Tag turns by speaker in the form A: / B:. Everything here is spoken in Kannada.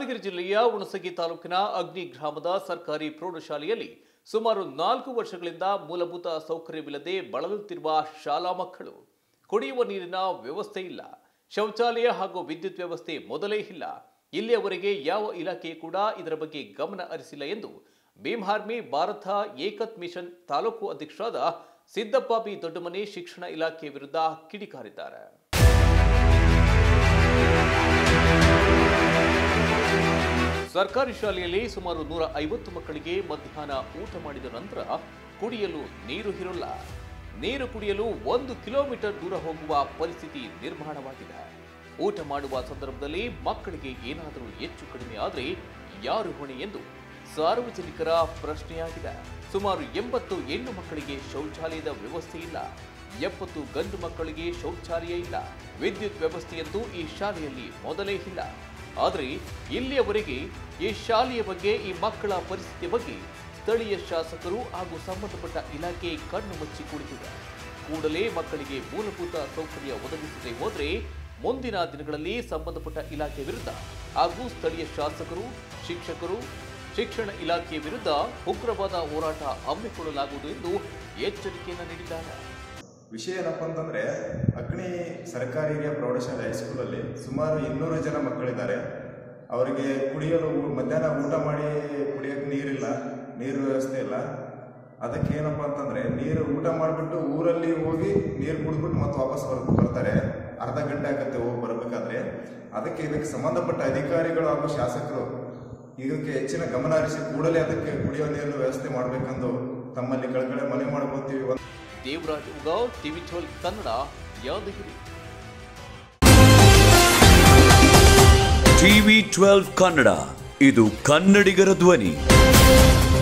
A: ಯಾದಗಿರಿ ಜಿಲ್ಲೆಯ ಹುಣಸಗಿ ತಾಲೂಕಿನ ಅಗ್ನಿ ಗ್ರಾಮದ ಸರ್ಕಾರಿ ಪ್ರೌಢಶಾಲೆಯಲ್ಲಿ ಸುಮಾರು ನಾಲ್ಕು ವರ್ಷಗಳಿಂದ ಮೂಲಭೂತ ಸೌಕರ್ಯವಿಲ್ಲದೆ ಬಳಲುತ್ತಿರುವ ಶಾಲಾ ಮಕ್ಕಳು ಕುಡಿಯುವ ನೀರಿನ ವ್ಯವಸ್ಥೆ ಇಲ್ಲ ಶೌಚಾಲಯ ಹಾಗೂ ವಿದ್ಯುತ್ ವ್ಯವಸ್ಥೆ ಮೊದಲೇ ಇಲ್ಲ ಇಲ್ಲಿಯವರೆಗೆ ಯಾವ ಇಲಾಖೆ ಕೂಡ ಇದರ ಬಗ್ಗೆ ಗಮನ ಹರಿಸಿಲ್ಲ ಎಂದು ಭೀಮ್ಹಾರ್ಮಿ ಭಾರತ ಏಕತ್ ಮಿಷನ್ ತಾಲೂಕು ಅಧ್ಯಕ್ಷರಾದ ಸಿದ್ದಪ್ಪ ಬಿ ದೊಡ್ಡಮನಿ ಶಿಕ್ಷಣ ಇಲಾಖೆ ವಿರುದ್ಧ ಕಿಡಿಕಾರಿದ್ದಾರೆ ಸರ್ಕಾರಿ ಶಾಲೆಯಲ್ಲಿ ಸುಮಾರು ನೂರ ಐವತ್ತು ಮಕ್ಕಳಿಗೆ ಮಧ್ಯಾಹ್ನ ಊಟ ಮಾಡಿದ ನಂತರ ಕುಡಿಯಲು ನೀರು ಇರಲ್ಲ ನೀರು ಕುಡಿಯಲು ಒಂದು ಕಿಲೋಮೀಟರ್ ದೂರ ಹೋಗುವ ಪರಿಸ್ಥಿತಿ ನಿರ್ಮಾಣವಾಗಿದೆ ಊಟ ಮಾಡುವ ಸಂದರ್ಭದಲ್ಲಿ ಮಕ್ಕಳಿಗೆ ಏನಾದರೂ ಹೆಚ್ಚು ಕಡಿಮೆ ಆದರೆ ಯಾರು ಹೊಣೆ ಎಂದು ಸಾರ್ವಜನಿಕರ ಪ್ರಶ್ನೆಯಾಗಿದೆ ಸುಮಾರು ಎಂಬತ್ತು ಹೆಣ್ಣು ಮಕ್ಕಳಿಗೆ ಶೌಚಾಲಯದ ವ್ಯವಸ್ಥೆ ಇಲ್ಲ ಎಪ್ಪತ್ತು ಗಂಡು ಮಕ್ಕಳಿಗೆ ಶೌಚಾಲಯ ಇಲ್ಲ ವಿದ್ಯುತ್ ವ್ಯವಸ್ಥೆಯಂತೂ ಈ ಶಾಲೆಯಲ್ಲಿ ಮೊದಲೇ ಇಲ್ಲ ಆದರೆ ಇಲ್ಲಿಯವರೆಗೆ ಈ ಶಾಲೆಯ ಬಗ್ಗೆ ಈ ಮಕ್ಕಳ ಪರಿಸ್ಥಿತಿ ಬಗ್ಗೆ ಸ್ಥಳೀಯ ಶಾಸಕರು ಹಾಗೂ ಸಂಬಂಧಪಟ್ಟ ಇಲಾಖೆ ಕಣ್ಣು ಮುಚ್ಚಿ ಕುಳಿತಿದೆ ಕೂಡಲೇ ಮಕ್ಕಳಿಗೆ ಮೂಲಭೂತ ಸೌಕರ್ಯ ಒದಗಿಸದೆ ಹೋದರೆ ಮುಂದಿನ ದಿನಗಳಲ್ಲಿ ಸಂಬಂಧಪಟ್ಟ ಇಲಾಖೆ ವಿರುದ್ಧ ಹಾಗೂ ಸ್ಥಳೀಯ ಶಾಸಕರು ಶಿಕ್ಷಕರು ಶಿಕ್ಷಣ ಇಲಾಖೆ ವಿರುದ್ಧ ಉಗ್ರವಾದ ಹೋರಾಟ ಹಮ್ಮಿಕೊಳ್ಳಲಾಗುವುದು ಎಂದು ಎಚ್ಚರಿಕೆಯನ್ನು ನೀಡಿದ್ದಾರೆ
B: ವಿಷಯ ಏನಪ್ಪ ಅಂತಂದರೆ ಅಗ್ನಿ ಸರ್ಕಾರಿ ಹಿರಿಯ ಪ್ರೌಢಶಾಲೆ ಹೈಸ್ಕೂಲಲ್ಲಿ ಸುಮಾರು ಇನ್ನೂರು ಜನ ಮಕ್ಕಳಿದ್ದಾರೆ ಅವರಿಗೆ ಕುಡಿಯಲು ಊ- ಮಧ್ಯಾಹ್ನ ಊಟ ಮಾಡಿ ಕುಡಿಯೋಕ್ಕೆ ನೀರಿಲ್ಲ ನೀರು ವ್ಯವಸ್ಥೆ ಇಲ್ಲ ಅದಕ್ಕೆ ಏನಪ್ಪ ಅಂತಂದರೆ ನೀರು ಊಟ ಮಾಡಿಬಿಟ್ಟು ಊರಲ್ಲಿ ಹೋಗಿ ನೀರು ಕುಡಿದ್ಬಿಟ್ಟು ಮತ್ತೆ ವಾಪಸ್ ಬರ್ ಬರ್ತಾರೆ ಅರ್ಧ ಗಂಟೆ ಆಗುತ್ತೆ ಹೋಗಿ ಬರಬೇಕಾದ್ರೆ ಅದಕ್ಕೆ ಇದಕ್ಕೆ ಸಂಬಂಧಪಟ್ಟ ಅಧಿಕಾರಿಗಳು ಹಾಗೂ ಶಾಸಕರು ಇದಕ್ಕೆ ಹೆಚ್ಚಿನ ಗಮನ ಹರಿಸಿ ಕೂಡಲೇ ಅದಕ್ಕೆ ಕುಡಿಯೋ ನೀರಿನ ವ್ಯವಸ್ಥೆ ಮಾಡಬೇಕೆಂದು ತಮ್ಮಲ್ಲಿ ಕೆಳಗಡೆ ಮನವಿ ಮಾಡ್ಕೊತೀವಿ
A: Devaraj Ugav TV twelve Kannada Yadgiri
C: TV twelve Kannada ಇದು ಕನ್ನಡಿಗರ ಧ್ವನಿ